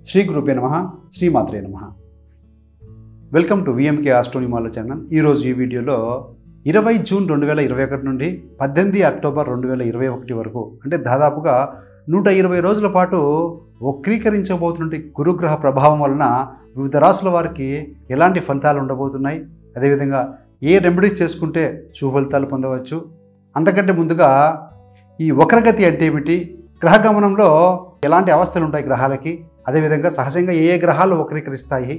శ్రీ గురుపే నమ శ్రీమాత్రే నమ వెల్కమ్ టు విఎంకే ఆస్ట్రోనిమాలో ఛానల్ ఈరోజు ఈ వీడియోలో ఇరవై జూన్ రెండు వేల ఇరవై ఒకటి నుండి పద్దెనిమిది అక్టోబర్ రెండు వేల ఇరవై ఒకటి వరకు అంటే దాదాపుగా నూట ఇరవై రోజుల పాటు వక్రీకరించబోతున్న గురుగ్రహ ప్రభావం వలన వివిధ రాసుల వారికి ఎలాంటి ఫలితాలు ఉండబోతున్నాయి అదేవిధంగా ఏ రెమెడీస్ చేసుకుంటే శుభ ఫలితాలు పొందవచ్చు అంతకంటే ముందుగా ఈ వక్రగతి అంటే ఏమిటి గ్రహ గమనంలో ఎలాంటి అవస్థలు ఉంటాయి గ్రహాలకి అదేవిధంగా సహజంగా ఏ ఏ గ్రహాలు వక్రీకరిస్తాయి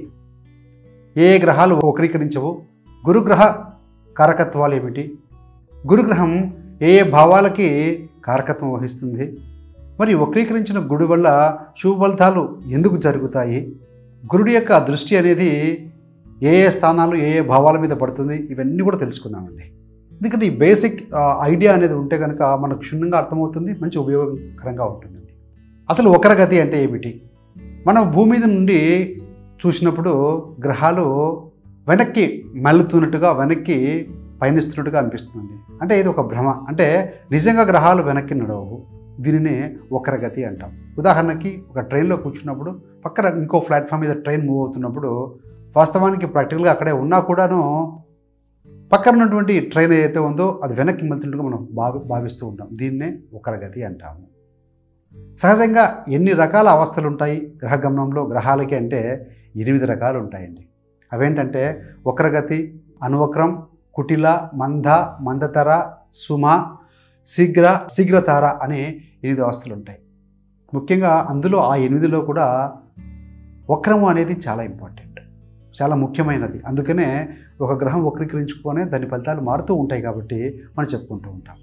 ఏ ఏ గ్రహాలు వక్రీకరించవు గురుగ్రహ కారకత్వాలు ఏమిటి గురుగ్రహం ఏ ఏ భావాలకి కారకత్వం వహిస్తుంది మరి వక్రీకరించిన గుడి వల్ల శుభ ఫలితాలు ఎందుకు జరుగుతాయి గురుడి యొక్క దృష్టి అనేది ఏ ఏ స్థానాలు ఏ ఏ భావాల మీద పడుతుంది ఇవన్నీ కూడా తెలుసుకుందామండి ఎందుకంటే ఈ బేసిక్ ఐడియా అనేది ఉంటే కనుక మనకు క్షుణ్ణంగా అర్థమవుతుంది మంచి ఉపయోగకరంగా ఉంటుందండి అసలు వక్రగతి అంటే ఏమిటి మనం భూమి మీద నుండి చూసినప్పుడు గ్రహాలు వెనక్కి మళ్ళుతున్నట్టుగా వెనక్కి పయనిస్తున్నట్టుగా అనిపిస్తుంది అంటే ఇది ఒక భ్రమ అంటే నిజంగా గ్రహాలు వెనక్కి నడవవు దీనినే వక్రగతి అంటాం ఉదాహరణకి ఒక ట్రైన్లో కూర్చున్నప్పుడు పక్కన ఇంకో ప్లాట్ఫామ్ మీద ట్రైన్ మూవ్ అవుతున్నప్పుడు వాస్తవానికి ప్రాక్టికల్గా అక్కడే ఉన్నా కూడాను పక్కన ఉన్నటువంటి ట్రైన్ ఏదైతే ఉందో అది వెనక్కి వెళ్తున్నట్టుగా మనం భావి భావిస్తూ ఉంటాం దీన్నే వక్రగతి అంటాము సహజంగా ఎన్ని రకాల అవస్థలు ఉంటాయి గ్రహ గమనంలో గ్రహాలకి అంటే ఎనిమిది రకాలు ఉంటాయండి అవేంటంటే వక్రగతి అనువక్రం కుటిల మంద మందతర సుమ శీఘ్ర శీఘ్రతార అనే ఎనిమిది అవస్థలు ఉంటాయి ముఖ్యంగా అందులో ఆ ఎనిమిదిలో కూడా వక్రము అనేది చాలా ఇంపార్టెంట్ చాలా ముఖ్యమైనది అందుకనే ఒక గ్రహం వక్రీకరించుకునే దాని ఫలితాలు మారుతూ ఉంటాయి కాబట్టి మనం చెప్పుకుంటూ ఉంటాం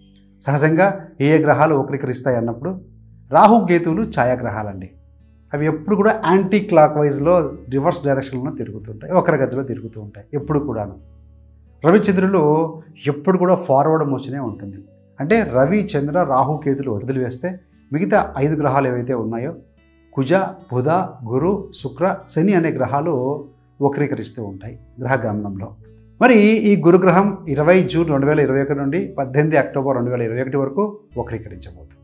సహజంగా ఏ ఏ గ్రహాలు వక్రీకరిస్తాయి అన్నప్పుడు రాహు కేతువులు ఛాయాగ్రహాలండి అవి ఎప్పుడు కూడా యాంటీ క్లాక్ వైజ్లో రివర్స్ డైరెక్షన్లో తిరుగుతుంటాయి వక్రగతిలో తిరుగుతూ ఉంటాయి ఎప్పుడు కూడాను రవిచంద్రులు ఎప్పుడు కూడా ఫార్వర్డ్ మోషనే ఉంటుంది అంటే రవి చంద్ర రాహు కేతులు వదిలివేస్తే మిగతా ఐదు గ్రహాలు ఏవైతే ఉన్నాయో కుజ బుధ గురు శుక్ర శని అనే గ్రహాలు వక్రీకరిస్తూ ఉంటాయి గ్రహ గమనంలో మరి ఈ గురుగ్రహం ఇరవై జూన్ రెండు వేల ఇరవై ఒకటి నుండి పద్దెనిమిది అక్టోబర్ రెండు వేల ఇరవై ఒకటి వరకు వక్రీకరించబోతుంది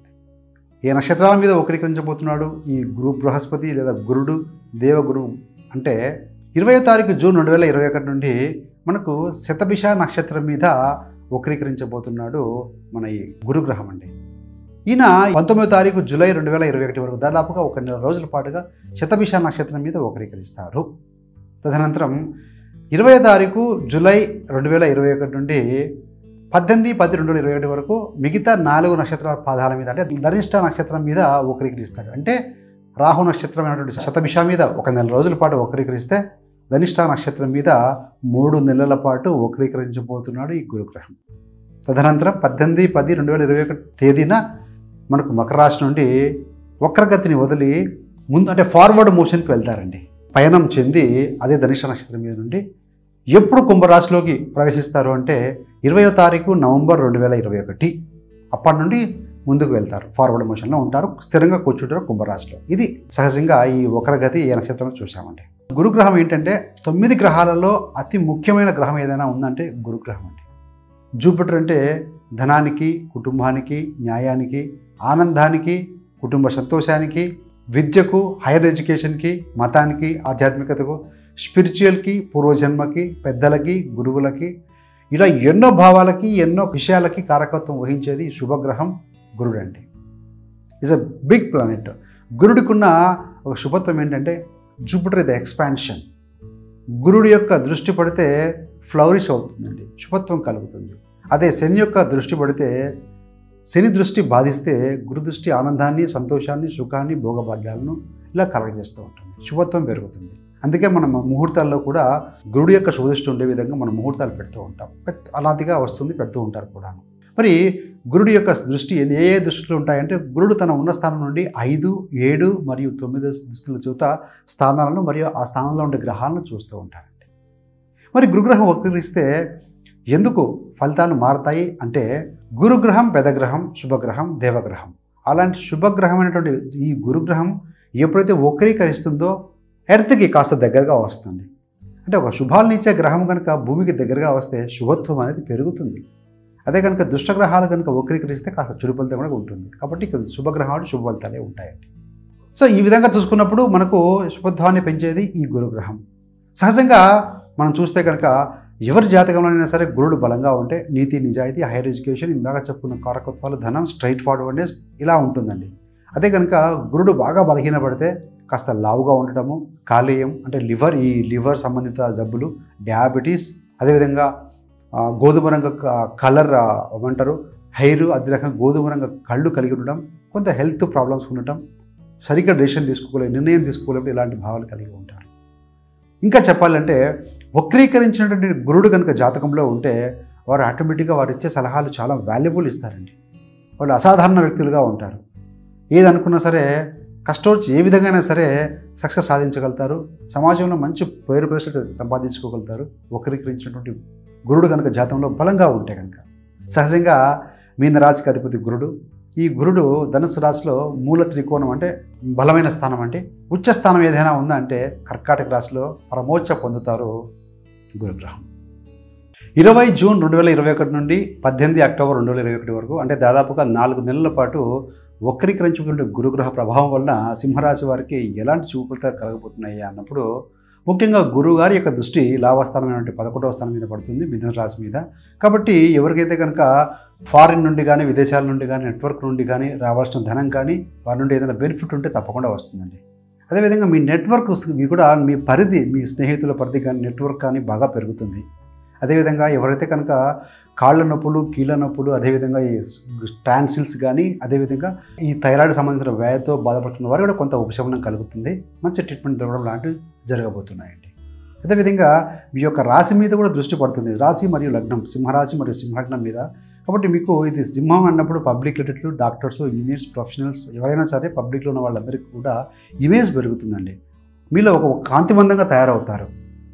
ఏ నక్షత్రాల మీద వక్రీకరించబోతున్నాడు ఈ గురు బృహస్పతి లేదా గురుడు దేవగురు అంటే ఇరవయో తారీఖు జూన్ రెండు వేల ఇరవై ఒకటి నుండి మనకు శతభిష నక్షత్రం మీద వక్రీకరించబోతున్నాడు మన ఈ గురుగ్రహం అండి ఈయన పంతొమ్మిదో తారీఖు జూలై రెండు వేల ఇరవై ఒకటి వరకు దాదాపుగా ఒక నెల రోజుల పాటుగా శతభిష నక్షత్రం మీద వక్రీకరిస్తారు తదనంతరం ఇరవై తారీఖు జూలై రెండు వేల ఇరవై ఒకటి నుండి పద్దెనిమిది పది రెండు వేల ఇరవై ఒకటి వరకు మిగతా నాలుగు నక్షత్రాల పాదాల మీద అంటే ధనిష్ట నక్షత్రం మీద వక్రీకరిస్తాడు అంటే రాహు నక్షత్రం అయినటువంటి శతభిష మీద ఒక నెల రోజుల పాటు వక్రీకరిస్తే ధనిష్ట నక్షత్రం మీద మూడు నెలల పాటు వక్రీకరించబోతున్నాడు ఈ గురుగ్రహం తదనంతరం పద్దెనిమిది పది రెండు వేల ఇరవై ఒకటి తేదీన మనకు మకర రాశి నుండి వక్రగతిని వదిలి ముందు అంటే ఫార్వర్డ్ మోషన్కి వెళ్తారండి పయనం చెంది అదే ధనిష్ట నక్షత్రం మీద నుండి ఎప్పుడు కుంభరాశిలోకి ప్రవేశిస్తారు అంటే ఇరవయో తారీఖు నవంబర్ రెండు వేల ఇరవై ఒకటి అప్పటి నుండి ముందుకు వెళ్తారు ఫార్వర్డ్ మోషన్లో ఉంటారు స్థిరంగా కూర్చుంటారు కుంభరాశిలో ఇది సహజంగా ఈ వక్రగతి ఏ నక్షత్రంలో చూసామండి గురుగ్రహం ఏంటంటే తొమ్మిది గ్రహాలలో అతి ముఖ్యమైన గ్రహం ఏదైనా ఉందంటే గురుగ్రహం అండి జూపిటర్ అంటే ధనానికి కుటుంబానికి న్యాయానికి ఆనందానికి కుటుంబ సంతోషానికి విద్యకు హైయర్ ఎడ్యుకేషన్కి మతానికి ఆధ్యాత్మికతకు స్పిరిచువల్కి పూర్వజన్మకి పెద్దలకి గురువులకి ఇలా ఎన్నో భావాలకి ఎన్నో విషయాలకి కారకత్వం వహించేది శుభగ్రహం గురుడు అండి ఇస్ అ బిగ్ ప్లానెట్ గురుడికున్న ఒక శుభత్వం ఏంటంటే జూపిటర్ ద ఎక్స్పాన్షన్ గురుడి యొక్క దృష్టి పడితే ఫ్లవరిష్ అవుతుందండి శుభత్వం కలుగుతుంది అదే శని యొక్క దృష్టి పడితే శని దృష్టి బాధిస్తే గురు దృష్టి ఆనందాన్ని సంతోషాన్ని సుఖాన్ని భోగభాగ్యాలను ఇలా కలగజేస్తూ ఉంటుంది శుభత్వం పెరుగుతుంది అందుకే మనం ముహూర్తాల్లో కూడా గురుడు యొక్క శుభదృష్టి ఉండే విధంగా మనం ముహూర్తాలు పెడుతూ ఉంటాం పెట్ అలాదిగా వస్తుంది పెడుతూ ఉంటారు కూడాను మరి గురుడు యొక్క దృష్టి ఏ ఏ దృష్టిలు ఉంటాయంటే గురుడు తన ఉన్న స్థానం నుండి ఐదు ఏడు మరియు తొమ్మిది దృష్టిల చూత స్థానాలను మరియు ఆ స్థానంలో ఉండే గ్రహాలను చూస్తూ ఉంటారండి మరి గురుగ్రహం వక్రీకరిస్తే ఎందుకు ఫలితాలు మారతాయి అంటే గురుగ్రహం పెదగ్రహం శుభగ్రహం దేవగ్రహం అలాంటి శుభగ్రహమైనటువంటి ఈ గురుగ్రహం ఎప్పుడైతే వక్రీకరిస్తుందో ఎర్త్కి కాస్త దగ్గరగా వస్తుంది అంటే ఒక శుభాలను ఇచ్చే గ్రహం కనుక భూమికి దగ్గరగా వస్తే శుభత్వం అనేది పెరుగుతుంది అదే కనుక దుష్టగ్రహాలు కనుక వక్రీకరిస్తే కాస్త చెడు ఫలితం కూడా ఉంటుంది కాబట్టి ఇక శుభగ్రహాలు శుభ ఫలితాలే ఉంటాయండి సో ఈ విధంగా చూసుకున్నప్పుడు మనకు శుభత్వాన్ని పెంచేది ఈ గురుగ్రహం సహజంగా మనం చూస్తే కనుక ఎవరి జాతకంలోనైనా సరే గురుడు బలంగా ఉంటే నీతి నిజాయితీ హైయర్ ఎడ్యుకేషన్ ఇందాక చెప్పుకున్న కారకత్వాలు ధనం స్ట్రైట్ ఫార్వర్డ్నెస్ ఇలా ఉంటుందండి అదే కనుక గురుడు బాగా బలహీనపడితే కాస్త లావుగా ఉండటము కాలేయం అంటే లివర్ ఈ లివర్ సంబంధిత జబ్బులు డయాబెటీస్ అదేవిధంగా ఆ, గోధుమ రంగు క- కలర్ ఆ, ఏమంటారు హెయిర్ అదే రకంగా గోధుమ రంగు కళ్ళు కలిగి ఉండటం కొంత హెల్త్ ప్రాబ్లమ్స్ ఉండటం సరిగ్గా డెసిషన్ తీసుకోలేదు నిర్ణయం తీసుకోలేప్పుడు ఇలాంటి భావాలు కలిగి ఉంటారు ఇంకా చెప్పాలంటే వక్రీకరించినటువంటి గురుడు కనుక జాతకంలో ఉంటే వారు ఆటోమేటిక్గా వారు ఇచ్చే సలహాలు చాలా వాల్యుబుల్ ఇస్తారండి వాళ్ళు అసాధారణ వ్యక్తులుగా ఉంటారు ఏది అనుకున్నా సరే కష్టం ఏ విధంగానే సరే సక్సెస్ సాధించగలుగుతారు సమాజంలో మంచి పేరు ప్రశ్న సంపాదించుకోగలుగుతారు వక్రీకరించినటువంటి గురుడు కనుక జాతంలో బలంగా ఉంటే కనుక సహజంగా మీన రాశికి అధిపతి గురుడు ఈ గురుడు ధనుసు రాశిలో మూల త్రికోణం అంటే బలమైన స్థానం అంటే ఉచ్చ స్థానం ఏదైనా ఉందా అంటే కర్కాటక రాశిలో పరమోచ్చ పొందుతారు గురుగ్రహం ఇరవై జూన్ రెండు వేల ఇరవై ఒకటి నుండి పద్దెనిమిది అక్టోబర్ రెండు వేల ఇరవై ఒకటి వరకు అంటే దాదాపుగా నాలుగు నెలల పాటు వక్రీకరించుకునే గురుగ్రహ ప్రభావం వలన సింహరాశి వారికి ఎలాంటి చూపులతో కలగబోతున్నాయి అన్నప్పుడు ముఖ్యంగా గురువు గారి యొక్క దృష్టి లాభస్థానమైనటువంటి పదకొండవ స్థానం మీద పడుతుంది మిథున రాశి మీద కాబట్టి ఎవరికైతే కనుక ఫారిన్ నుండి కానీ విదేశాల నుండి కానీ నెట్వర్క్ నుండి కానీ రావాల్సిన ధనం కానీ వారి నుండి ఏదైనా బెనిఫిట్ ఉంటే తప్పకుండా వస్తుందండి అదేవిధంగా మీ నెట్వర్క్ ఇది కూడా మీ పరిధి మీ స్నేహితుల పరిధి కానీ నెట్వర్క్ కానీ బాగా పెరుగుతుంది అదేవిధంగా ఎవరైతే కనుక కాళ్ళ నొప్పులు కీళ్ళ నొప్పులు అదేవిధంగా ఈ స్టాన్సిల్స్ కానీ అదేవిధంగా ఈ థైరాయిడ్ సంబంధించిన వ్యాధితో బాధపడుతున్న వారు కూడా కొంత ఉపశమనం కలుగుతుంది మంచి ట్రీట్మెంట్ దొరకడం లాంటివి జరగబోతున్నాయండి అదేవిధంగా మీ యొక్క రాశి మీద కూడా దృష్టి పడుతుంది రాశి మరియు లగ్నం సింహరాశి మరియు సింహలగ్నం మీద కాబట్టి మీకు ఇది సింహం అన్నప్పుడు public related doctors engineers professionals ఎవరైనా సరే పబ్లిక్లో ఉన్న వాళ్ళందరికీ కూడా ఇమేజ్ పెరుగుతుందండి మీలో ఒక కాంతివంతంగా తయారవుతారు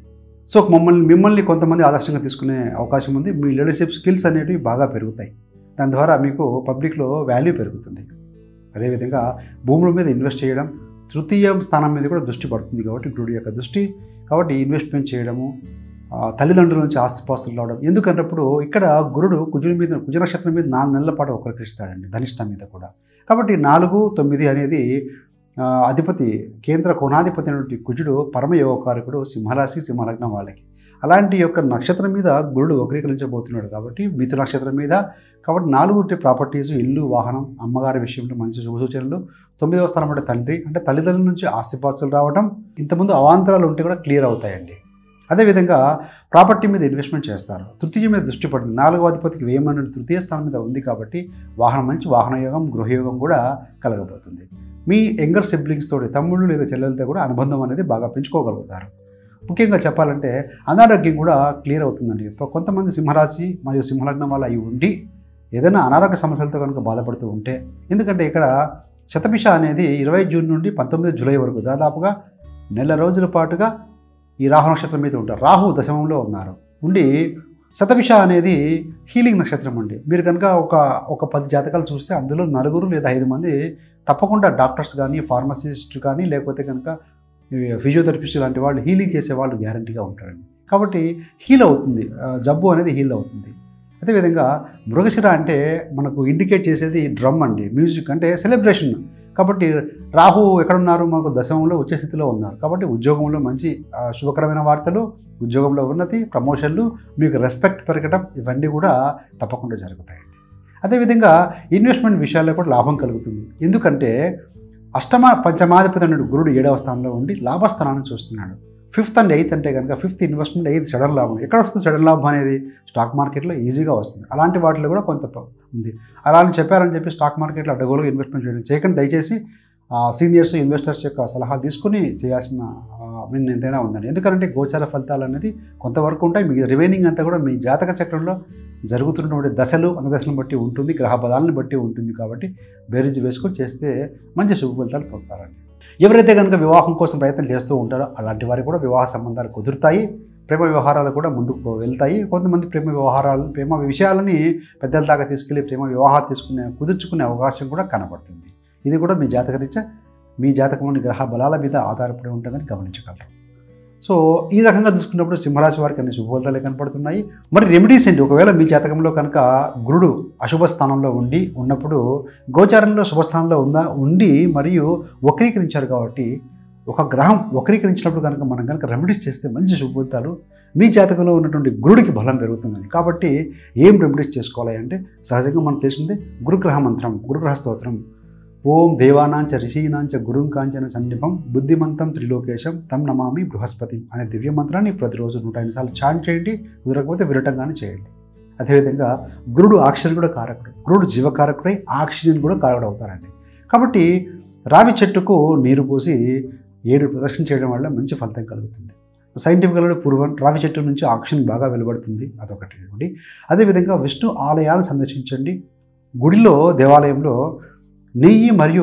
సో మమ్మల్ని మిమ్మల్ని కొంతమంది ఆదర్శంగా తీసుకునే అవకాశం ఉంది మీ లీడర్షిప్ స్కిల్స్ అనేటివి బాగా పెరుగుతాయి దాని ద్వారా మీకు పబ్లిక్లో వాల్యూ పెరుగుతుంది అదేవిధంగా భూముల మీద ఇన్వెస్ట్ చేయడం తృతీయ స్థానం మీద కూడా దృష్టి పడుతుంది కాబట్టి గురుడు యొక్క దృష్టి కాబట్టి ఇన్వెస్ట్మెంట్ చేయడము ఆ, తల్లిదండ్రుల నుంచి ఆస్తిపాస్తులు రావడం ఎందుకన్నప్పుడు ఇక్కడ గురుడు కుజుడి మీద కుజ నక్షత్రం మీద నాలుగు నెలల పాటు ఒకరికిస్తాడండి ధనిష్ట మీద కూడా కాబట్టి నాలుగు తొమ్మిది అనేది ఆ, అధిపతి కేంద్ర కోణాధిపతి అయినటువంటి కుజుడు పరమ యోగకారకుడు సింహరాశి సింహలగ్నం వాళ్ళకి అలాంటి యొక్క నక్షత్రం మీద గురుడు వక్రీకరించబోతున్నాడు కాబట్టి మిథు నక్షత్రం మీద కాబట్టి నాలుగు ప్రాపర్టీస్ ఇల్లు వాహనం అమ్మగారి విషయంలో మంచి శుభ సూచనలు తొమ్మిదవ స్థానం అంటే తండ్రి అంటే తల్లిదండ్రుల నుంచి ఆస్తిపాస్తులు రావడం ఇంతకుముందు అవాంతరాలు ఉంటే కూడా క్లియర్ అవుతాయండి అదేవిధంగా ప్రాపర్టీ మీద ఇన్వెస్ట్మెంట్ చేస్తారు తృతీయ మీద దృష్టి పడుతుంది నాలుగవ అధిపతికి వేయమన్న తృతీయ స్థానం మీద ఉంది కాబట్టి వాహనం మంచి వాహన యోగం గృహయోగం కూడా కలగబోతుంది మీ యంగర్ సిబ్లింగ్స్ తోటి తమ్ముళ్ళు లేదా చెల్లెలతో కూడా అనుబంధం అనేది బాగా పెంచుకోగలుగుతారు ముఖ్యంగా చెప్పాలంటే అనారోగ్యం కూడా క్లియర్ అవుతుందండి ఇప్పుడు కొంతమంది సింహరాశి మరియు సింహలగ్నం వల్ల అయి ఉండి ఏదైనా అనారోగ్య సమస్యలతో కనుక బాధపడుతూ ఉంటే ఎందుకంటే ఇక్కడ శతభిష అనేది ఇరవై జూన్ నుండి పంతొమ్మిది జూలై వరకు దాదాపుగా నెల రోజుల పాటుగా ఈ రాహు నక్షత్రం మీద ఉంటారు రాహు దశమంలో ఉన్నారు ఉండి శతభిష అనేది హీలింగ్ నక్షత్రం అండి మీరు కనుక ఒక ఒక పది జాతకాలు చూస్తే అందులో నలుగురు లేదా ఐదు మంది తప్పకుండా డాక్టర్స్ కానీ ఫార్మసిస్ట్ కానీ లేకపోతే కనుక ఫిజియోథెరపిస్ట్ లాంటి వాళ్ళు హీలింగ్ చేసే వాళ్ళు గ్యారంటీగా ఉంటారండి కాబట్టి హీల్ అవుతుంది ఆ, జబ్బు అనేది హీల్ అవుతుంది అదేవిధంగా మృగశిర అంటే మనకు ఇండికేట్ చేసేది డ్రమ్ అండి మ్యూజిక్ అంటే సెలబ్రేషన్ కాబట్టి రాహు ఎక్కడున్నారు మనకు దశమంలో వచ్చే స్థితిలో ఉన్నారు కాబట్టి ఉద్యోగంలో మంచి ఆ, శుభకరమైన వార్తలు ఉద్యోగంలో ఉన్నతి ప్రమోషన్లు మీకు రెస్పెక్ట్ పెరగడం ఇవన్నీ కూడా తప్పకుండా జరుగుతాయండి అదేవిధంగా ఇన్వెస్ట్మెంట్ విషయాల్లో కూడా లాభం కలుగుతుంది ఎందుకంటే అష్టమ పంచమాధిపతి అన్నాడు గురుడు ఏడవ స్థానంలో ఉండి లాభస్థానాన్ని చూస్తున్నాడు ఫిఫ్త్ అండ్ ఎయిత్ అంటే కనుక ఫిఫ్త్ ఇన్వెస్ట్మెంట్ ఎయిత్ సడన్ లాభం ఎక్కడ వస్తుంది సడన్ లాభం అనేది స్టాక్ మార్కెట్లో ఈజీగా వస్తుంది అలాంటి వాటిలో కూడా కొంత ప- ఉంది అలా అని చెప్పారని చెప్పి స్టాక్ మార్కెట్లో అడ్డగోలుగా ఇన్వెస్ట్మెంట్ చేయడం చేయకండి దయచేసి సీనియర్స్ ఇన్వెస్టర్స్ యొక్క సలహా తీసుకుని చేయాల్సిన మీన్ ఎంతైనా ఉందండి ఎందుకంటే గోచార ఫలితాలు అనేది కొంతవరకు ఉంటాయి మీ రిమైనింగ్ అంతా కూడా మీ జాతక చక్రంలో జరుగుతున్నటువంటి దశలు దశలను బట్టి ఉంటుంది గ్రహ బలాలను బట్టి ఉంటుంది కాబట్టి బేరీజు వేసుకొని చేస్తే మంచి శుభ ఫలితాలు పొందుతారండి ఎవరైతే కనుక వివాహం కోసం ప్రయత్నం చేస్తూ ఉంటారో అలాంటి వారికి కూడా వివాహ సంబంధాలు కుదురుతాయి ప్రేమ వ్యవహారాలు కూడా ముందుకు వెళ్తాయి కొంతమంది ప్రేమ వ్యవహారాలు ప్రేమ విషయాలని పెద్దల దాకా తీసుకెళ్లి ప్రేమ వివాహాలు తీసుకునే కుదుర్చుకునే అవకాశం కూడా కనబడుతుంది ఇది కూడా మీ జాతకరీత్యా మీ జాతకంలోని గ్రహ బలాల మీద ఆధారపడి ఉంటుందని గమనించగలరు సో ఈ రకంగా చూసుకున్నప్పుడు సింహరాశి వారికి అన్ని శుభఫలితాలే కనపడుతున్నాయి మరి రెమెడీస్ ఏంటి ఒకవేళ మీ జాతకంలో కనుక గురుడు అశుభ స్థానంలో ఉండి ఉన్నప్పుడు గోచారంలో శుభస్థానంలో ఉందా ఉండి మరియు వక్రీకరించారు కాబట్టి ఒక గ్రహం వక్రీకరించినప్పుడు కనుక మనం కనుక రెమెడీస్ చేస్తే మంచి శుభఫలితాలు మీ జాతకంలో ఉన్నటువంటి గురుడికి బలం పెరుగుతుందండి కాబట్టి ఏం రెమెడీస్ చేసుకోవాలి అంటే సహజంగా మనకు తెలిసిందే గురుగ్రహ మంత్రం గురుగ్రహ స్తోత్రం ఓం దేవానాంచ ఋషీనాంచ గురుం కాంచన సన్నిపం బుద్ధిమంతం త్రిలోకేశం తం నమామి బృహస్పతి అనే దివ్య మంత్రాన్ని ప్రతిరోజు నూట ఎనిమిది సార్లు చాంట్ చేయండి కుదరకపోతే విరటంగానే చేయండి అదేవిధంగా గురుడు ఆక్సిజన్ కూడా కారకుడు గురుడు జీవకారకుడై ఆక్సిజన్ కూడా కారకుడు అవుతారండి కాబట్టి రావి చెట్టుకు నీరు పోసి ఏడు ప్రదక్షిణ చేయడం వల్ల మంచి ఫలితం కలుగుతుంది సైంటిఫిక్గా పూర్వం రావి చెట్టు నుంచి ఆక్సిజన్ బాగా వెలువడుతుంది అదొకటి అండి అదేవిధంగా విష్ణు ఆలయాలు సందర్శించండి గుడిలో దేవాలయంలో నెయ్యి మరియు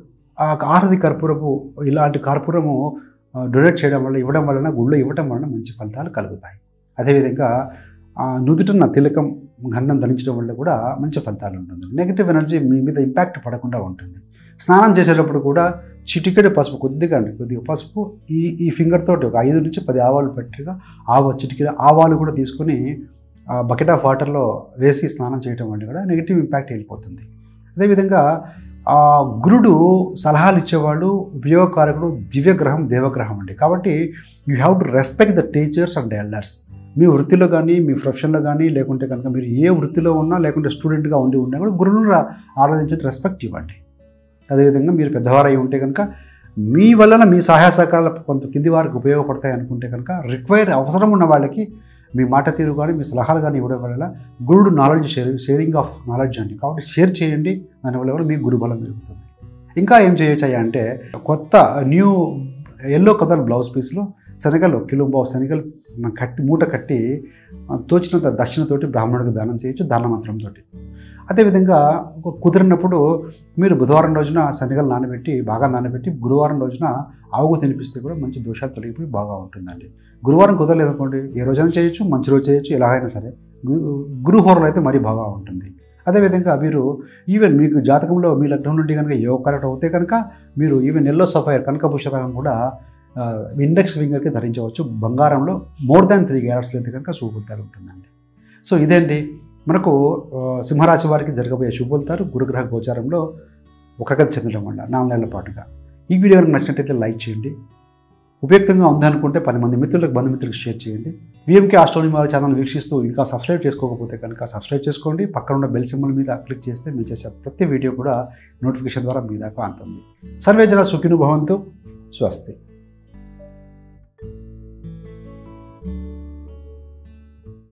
ఆ ఆరతి కర్పూరపు ఇలాంటి కర్పూరము డొనేట్ చేయడం వల్ల ఇవ్వడం వలన గుళ్ళో ఇవ్వడం వలన మంచి ఫలితాలు కలుగుతాయి అదేవిధంగా ఆ నుదుటిన తిలకం గంధం ధరించడం వల్ల కూడా మంచి ఫలితాలు ఉంటుంది నెగిటివ్ ఎనర్జీ మీ మీద ఇంపాక్ట్ పడకుండా ఉంటుంది స్నానం చేసేటప్పుడు కూడా చిటికెడు పసుపు కొద్దిగా అండి కొద్దిగా పసుపు ఈ ఈ ఫింగర్ తోటి ఒక ఐదు నుంచి పది ఆవాలు పెట్టిగా ఆవ చిటికెడు ఆవాలు కూడా తీసుకొని బకెట్ ఆఫ్ వాటర్లో వేసి స్నానం చేయడం వల్ల కూడా నెగిటివ్ ఇంపాక్ట్ వెళ్ళిపోతుంది అదేవిధంగా ఆ గురుడు సలహాలు ఇచ్చేవాడు ఉపయోగకారకుడు దివ్యగ్రహం దేవగ్రహం అండి కాబట్టి you have to respect the teachers and elders మీ వృత్తిలో కానీ మీ ప్రొఫెషన్లో కానీ లేకుంటే కనుక మీరు ఏ వృత్తిలో ఉన్నా లేకుంటే స్టూడెంట్గా ఉండి ఉన్నా కూడా గురువులను రా- ఆరాధించండి రెస్పెక్ట్ ఇవ్వండి అదేవిధంగా మీరు పెద్దవారై ఉంటే కనుక మీ వలన మీ సహాయ సహకారాలు కొంత కింది వారికి ఉపయోగపడతాయి అనుకుంటే కనుక రిక్వైర్ అవసరం ఉన్న వాళ్ళకి మీ మాట తీరు కానీ మీ సలహాలు కానీ ఇవ్వడం వల్ల గురుడు knowledge share sharing of knowledge అండి కాబట్టి షేర్ చేయండి దానివల్ల కూడా మీ గురుబలం పెరుగుతుంది ఇంకా ఏం చేయొచ్చు అయ్యా అంటే కొత్త న్యూ ఎల్లో కలర్ బ్లౌజ్ పీస్లో శనగలు కిలో బావు శనగలు కట్టి మూట కట్టి ఆ, తోచినంత దక్షిణతోటి బ్రాహ్మణుడికి దానం చేయొచ్చు దాన మంత్రంతో అదేవిధంగా ఒక కుదిరినప్పుడు మీరు బుధవారం రోజున శనగలు నానబెట్టి బాగా నానబెట్టి గురువారం రోజున ఆవుకు తినిపిస్తే కూడా మంచి దోషాలు తొలగిపోయి బాగా ఉంటుందండి గురువారం కుదరలేదు అనుకోండి ఏ రోజైనా చేయొచ్చు మంచి రోజు చేయొచ్చు ఎలా అయినా సరే గు గురుహోరలు అయితే మరీ బాగా ఉంటుంది అదేవిధంగా మీరు ఈవెన్ మీకు జాతకంలో మీ లగ్నం నుండి కనుక యోగ కరెక్ట్ అవుతే కనుక మీరు ఈవెన్ ఎల్లో సఫైర్ కనకభూషణం కూడా ఆ, ఇండెక్స్ ఫింగర్కి ధరించవచ్చు బంగారంలో మోర్ దాన్ త్రీ గ్యారెట్స్లో అయితే కనుక శుభఫలితాలు ఉంటుందండి సో ఇదేంటి మనకు ఆ, సింహరాశి వారికి జరగబోయే శుభఫలితాలు గురుగ్రహ గోచారంలో ఒక గది చెందడం వల్ల నాలుగు నెలల పాటుగా ఈ వీడియో కనుక నచ్చినట్లయితే లైక్ చేయండి ఉపయుక్తంగా ఉందనుకుంటే పది మంది మిత్రులకు బంధుమిత్రులకు షేర్ చేయండి విఎంకే ఆస్ట్రోని వారి ఛానల్ వీక్షిస్తూ ఇంకా సబ్స్క్రైబ్ చేసుకోకపోతే కనుక సబ్స్క్రైబ్ చేసుకోండి పక్కన ఉన్న బెల్ సింబల్ మీద క్లిక్ చేస్తే మేము చేసే ప్రతి వీడియో కూడా నోటిఫికేషన్ ద్వారా మీ దాకా అందుతుంది సర్వే జన సుఖిను భవంతు స్వస్తి